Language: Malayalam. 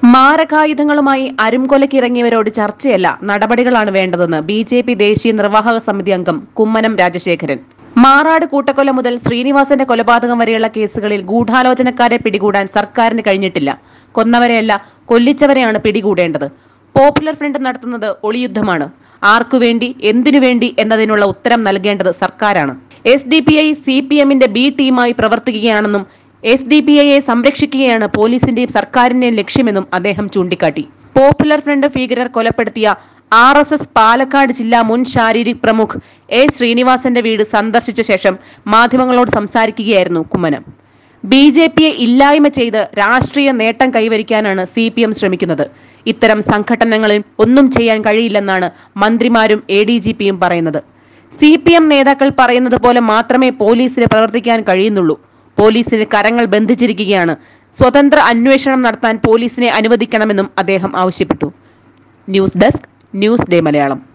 മാരകായുധങ്ങളുമായി അരുംകൊലയ്ക്കിറങ്ങിയവരോട് ചർച്ചയല്ല നടപടികളാണ് വേണ്ടതെന്ന് ബി ജെ പി ദേശീയ നിർവാഹക സമിതി അംഗം കുമ്മനം രാജശേഖരൻ മാറാട് കൂട്ടക്കൊല മുതൽ ശ്രീനിവാസന്റെ കൊലപാതകം വരെയുള്ള കേസുകളിൽ ഗൂഢാലോചനക്കാരെ പിടികൂടാൻ സർക്കാരിന് കഴിഞ്ഞിട്ടില്ല കൊന്നവരെയല്ല കൊല്ലിച്ചവരെയാണ് പിടികൂടേണ്ടത് പോപ്പുലർ ഫ്രണ്ട് നടത്തുന്നത് ഒളിയുദ്ധമാണ് ആർക്കുവേണ്ടി എന്തിനുവേണ്ടി എന്നതിനുള്ള ഉത്തരം നൽകേണ്ടത് സർക്കാരാണ് S D P I C P എമ്മിന്റെ ബി ടീമായി പ്രവർത്തിക്കുകയാണെന്നും എസ് ഡി പി ഐയെ സംരക്ഷിക്കുകയാണ് പോലീസിന്റെയും സർക്കാരിന്റെയും ലക്ഷ്യമെന്നും അദ്ദേഹം ചൂണ്ടിക്കാട്ടി പോപ്പുലർ ഫ്രണ്ട് ഭീകരർ കൊലപ്പെടുത്തിയ ആർ എസ് എസ് പാലക്കാട് ജില്ലാ മുൻ ശാരീരിക് പ്രമുഖ് എ ശ്രീനിവാസന്റെ വീട് സന്ദർശിച്ച ശേഷം മാധ്യമങ്ങളോട് സംസാരിക്കുകയായിരുന്നു കുമ്മനം ബി ജെ പിയെ ഇല്ലായ്മ ചെയ്ത് രാഷ്ട്രീയ നേട്ടം കൈവരിക്കാനാണ് സി പി എം ശ്രമിക്കുന്നത് ഇത്തരം സംഘടനകളിൽ ഒന്നും ചെയ്യാൻ കഴിയില്ലെന്നാണ് മന്ത്രിമാരും എ ഡി ജി പിയും പറയുന്നത് സി പി എം നേതാക്കൾ പറയുന്നത് പോലെ മാത്രമേ പോലീസിന് പ്രവർത്തിക്കാൻ കഴിയുന്നുള്ളൂ പോലീസിന് കരങ്ങൾ ബന്ധിച്ചിരിക്കുകയാണ് സ്വതന്ത്ര അന്വേഷണം നടത്താൻ പോലീസിനെ അനുവദിക്കണമെന്നും അദ്ദേഹം ആവശ്യപ്പെട്ടു news desk news day Malayalam